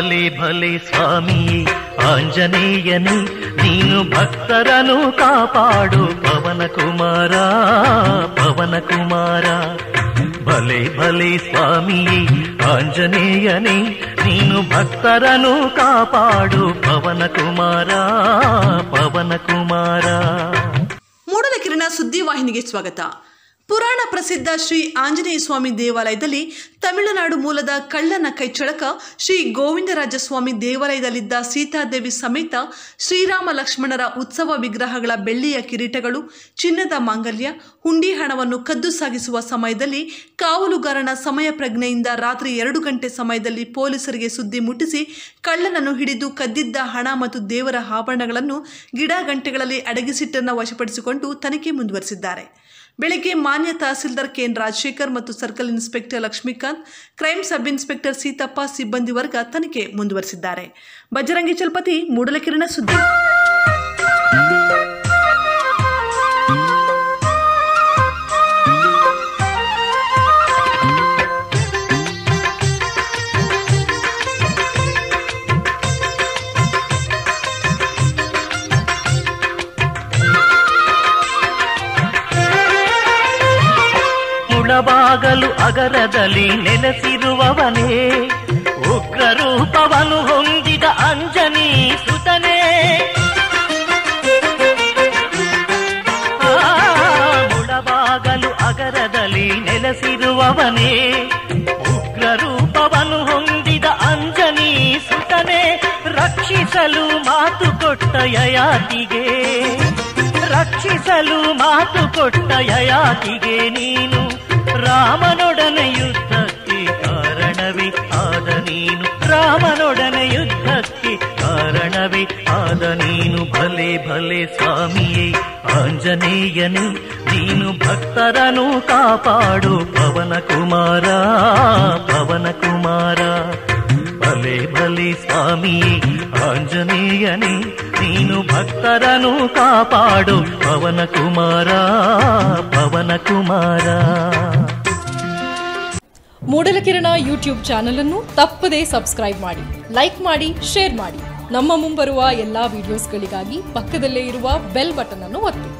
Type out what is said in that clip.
ಭಲೆ ಭಲೆ ಸ್ವಾಮಿಯೇ ಆಂಜನೇಯನೇ ನೀನು ಭಕ್ತರನು ಕಾಪಾಡು ಪವನ ಕುಮಾರ ಪವನ ಕುಮಾರ ಭಲೆ ಭಲೆ ಸ್ವಾಮಿಯೇ ಆಂಜನೇಯನೇ ನೀನು ಭಕ್ತರನು ಕಾಪಾಡು ಪವನ ಕುಮಾರ ಪವನ ಕುಮಾರ ಮೂಡಲಕಿರಣ ಸುದ್ದಿವಾಹಿನಿಗೆ ಸ್ವಾಗತ ಪುರಾಣ ಪ್ರಸಿದ್ಧ ಶ್ರೀ ಆಂಜನೇಯ ಸ್ವಾಮಿ ದೇವಾಲಯದಲ್ಲಿ ತಮಿಳುನಾಡು ಮೂಲದ ಕಳ್ಳನ ಕೈಚಳಕ ಶ್ರೀ ಗೋವಿಂದರಾಜಸ್ವಾಮಿ ದೇವಾಲಯದಲ್ಲಿದ್ದ ಸೀತಾದೇವಿ ಸಮೇತ ಶ್ರೀರಾಮ ಲಕ್ಷ್ಮಣರ ಉತ್ಸವ ವಿಗ್ರಹಗಳ ಬೆಳ್ಳಿಯ ಕಿರೀಟಗಳು ಚಿನ್ನದ ಮಾಂಗಲ್ಯ ಹುಂಡಿ ಹಣವನ್ನು ಕದ್ದು ಸಾಗಿಸುವ ಸಮಯದಲ್ಲಿ ಕಾವಲುಗಾರನ ಸಮಯ ಪ್ರಜ್ಞೆಯಿಂದ ರಾತ್ರಿ ಎರಡು ಗಂಟೆ ಸಮಯದಲ್ಲಿ ಪೊಲೀಸರಿಗೆ ಸುದ್ದಿ ಮುಟ್ಟಿಸಿ ಕಳ್ಳನನ್ನು ಹಿಡಿದು ಕದ್ದಿದ್ದ ಹಣ ಮತ್ತು ದೇವರ ಆಭರಣಗಳನ್ನು ಗಿಡ ಗಂಟೆಗಳಲ್ಲಿ ಅಡಗಿಸಿಟ್ಟನ್ನು ವಶಪಡಿಸಿಕೊಂಡು ತನಿಖೆ ಮುಂದುವರೆಸಿದ್ದಾರೆ ಬೆಳಗ್ಗೆ ಮಾನ್ಯ ತಹಸೀಲ್ದಾರ್ ಕೆಎನ್ ರಾಜಶೇಖರ್ ಮತ್ತು circle inspector Lakshmikanth crime sub inspector Seetappa ಸಿಬ್ಬಂದಿ ವರ್ಗ ತನಿಖೆ ಮುಂದುವರೆಸಿದ್ದಾರೆ ಬಜರಂಗಿ ಚಲಪತಿ ಮೂಡಲಕಿರಣ ಸುದ್ದಿ ಮುಳಬಾಗಲು ಅಗರದಲ್ಲಿ ನೆಲೆಸಿರುವವನೇ ಉಗ್ರ ರೂಪವನು ಹೊಂದಿದ ಅಂಜನಿ ಸುತನೇ ಆ, ಮುಳಬಾಗಲು ಅಗರದಲ್ಲಿ ನೆಲೆಸಿರುವವನೇ ಉಗ್ರ ರೂಪವನು ಹೊಂದಿದ ಅಂಜನಿ ಸುತನೇ ರಕ್ಷಿಸಲು ಮಾತು ಕೊಟ್ಟ ಯಯಾತಿಗೆ ರಕ್ಷಿಸಲು ಮಾತು ಕೊಟ್ಟ ಯಯಾತಿಗೆ ನೀನು ರಾಮನೊಡನೆ ಯುದ್ಧಕ್ಕೆ ಕಾರಣವೇ ಆದ ನೀನು ರಾಮನೊಡನೆ ಯುದ್ಧಕ್ಕೆ ಕಾರಣವೇ ಆದ ನೀನು ಭಲೆ ಭಲೆ ಸ್ವಾಮಿಯೇ ಆಂಜನೇಯನೇ ನೀನು ಭಕ್ತರನು ಕಾಪಾಡು ಪವನ ಕುಮಾರ ಪವನ ಕುಮಾರ ಭಲೆ ಭಲೆ ಸ್ವಾಮಿಯೇ ಆಂಜನೇಯನೇ ನೀನು ಭಕ್ತರನು ಕಾಪಾಡು ಪವನ ಕುಮಾರ ಪವನ ಕುಮಾರ ಮೂಡಲಕಿರಣ ಯೂಟ್ಯೂಬ್ ಚಾನಲ್ ಅನ್ನು ತಪ್ಪದೇ ಸಬ್ಸ್ಕ್ರೈಬ್ ಮಾಡಿ ಲೈಕ್ ಮಾಡಿ ಶೇರ್ ಮಾಡಿ ನಮ್ಮ ಮುಂಬರುವ ಎಲ್ಲಾ ವಿಡಿಯೋಸ್ಗಳಿಗಾಗಿ ಪಕ್ಕದಲ್ಲೇ ಇರುವ ಬೆಲ್ ಬಟನ್ ಅನ್ನು ಒತ್ತಿ